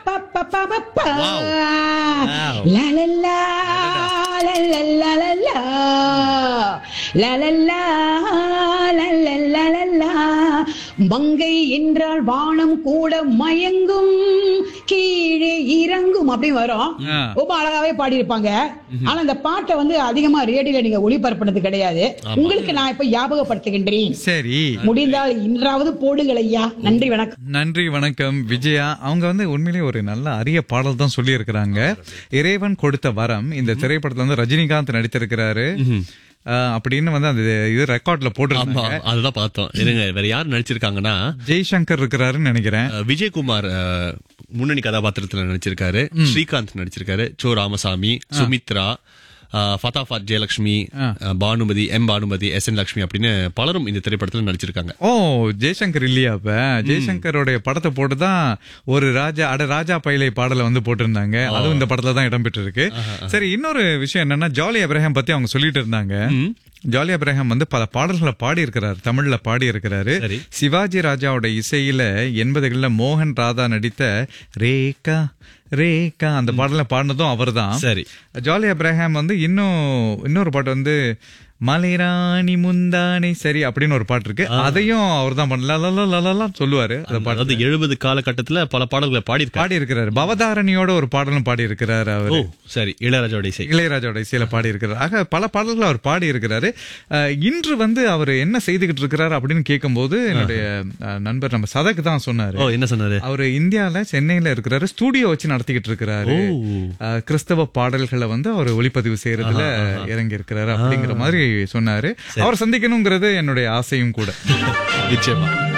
பா, பா, பா, பா, பா. Wow. Wow. லா, லா, லா, லா, லா, லா, லா, லா. லா, லா, லா, லா, லா, லா, லா, லா. மங்கை என்றால் வானம் கூட மயங்கும் கீழே இறங்கும் அப்படி வரும் ஆ. ரொம்ப அழகாவே பாடியிருப்பாங்க ஆனா இந்த பாட்டை வந்து அதிகமா ரேடியோல நீங்க ஒளிபரப்புனது கிடையாது உங்களுக்கு நான் இப்ப ஞாபகப்படுத்துகின்றேன் சரி முடிந்தால் இன்றாவது போடுங்கள் ஐயா நன்றி வணக்கம் நன்றி வணக்கம் விஜயா அவங்க வந்து உண்மையிலேயே ஒரு நல்ல அரிய பாடல் தான் சொல்லி இருக்கிறாங்க இறைவன் கொடுத்த வரம் இந்த திரைப்படத்துல வந்து ரஜினிகாந்த் நடித்திருக்கிறாரு அஹ், அப்படின்னு வந்து அந்த இது ரெக்கார்ட்ல ஆமா போட்டிருக்காங்க அதுதான் பார்த்தோம் இருங்க வேற யார் நடிச்சிருக்காங்கன்னா ஜெய்சங்கர் இருக்கிறாருன்னு நினைக்கிறேன் அஹ், விஜயகுமார் அஹ், முன்னணி கதாபாத்திரத்துல நடிச்சிருக்காரு ஸ்ரீகாந்த் நடிச்சிருக்காரு சோ ராமசாமி சுமித்ரா அஹ், ஃபதாஃபாத் ஜெயலட்சுமி அஹ், Bhanumathi M Bhanumathi S N Lakshmi அப்படின்னு பலரும் இந்த திரைப்படத்துல நடிச்சிருக்காங்க ஓ ஜெய்சங்கர் இல்லையா அப்ப ஜெய்சங்கரோடைய படத்தை போட்டுதான் ஒரு ராஜா அட ராஜா பைலை பாடலை வந்து போட்டிருந்தாங்க அதுவும் இந்த படத்துல தான் இடம்பெற்று இருக்கு சரி இன்னொரு விஷயம் என்னன்னா ஜாலி அப்ரஹாம் பத்தி அவங்க சொல்லிட்டு இருந்தாங்க ஜாலி அப்ரஹாம் வந்து பல பாடல்களை பாடி இருக்கிறார் தமிழ்ல பாடி இருக்கிறாரு சரி. சிவாஜி ராஜாவோட இசையில எண்பதுகள்ல மோகன் ராதா நடித்த ரேகா ரேகா அந்த பாடலை பாடினதும் அவர்தான் சரி ஜாலி அப்ரஹாம் வந்து இன்னும் இன்னொரு பாட்டு வந்து மலைராணி முந்தானை சரி அப்படின்னு ஒரு பாட்டு இருக்கு அதையும் அவர் தான் பண்ணல சொல்லுவாரு அந்த பாட்டு அதாவது எழுபது காலகட்டத்துல பல பாடல்களை பாடியிருக்காரு பாடி இருக்கிறாரு பவதாரணியோட ஒரு பாடலும் பாடி இருக்கிறாரு ஓ அவர் சரி இளையராஜாவோட இசை இளையராஜாவோட இசையில பாடி இருக்கிறார் ஆக பல பாடல்கள் அவர் பாடி இருக்கிறாரு அஹ், இன்று வந்து அவர் என்ன செய்துகிட்டு இருக்கிறாரு அப்படின்னு கேட்கும்போது என்னுடைய அஹ், நண்பர் நம்ம சதக்கு தான் சொன்னாரு ஓ என்ன சொன்னாரு அவர் இந்தியால சென்னையில இருக்கிறாரு ஸ்டூடியோ வச்சு நடத்திக்கிட்டு இருக்கிறாரு ஓ. அஹ், கிறிஸ்தவ பாடல்களை வந்து அவர் ஒளிப்பதிவு செய்யறதுல இறங்கி இருக்கிறாரு அப்படிங்கிற மாதிரி சொன்னாரு அவர் சந்திக்கணுங்கிறது என்னுடைய ஆசையும் கூட நிச்சயமா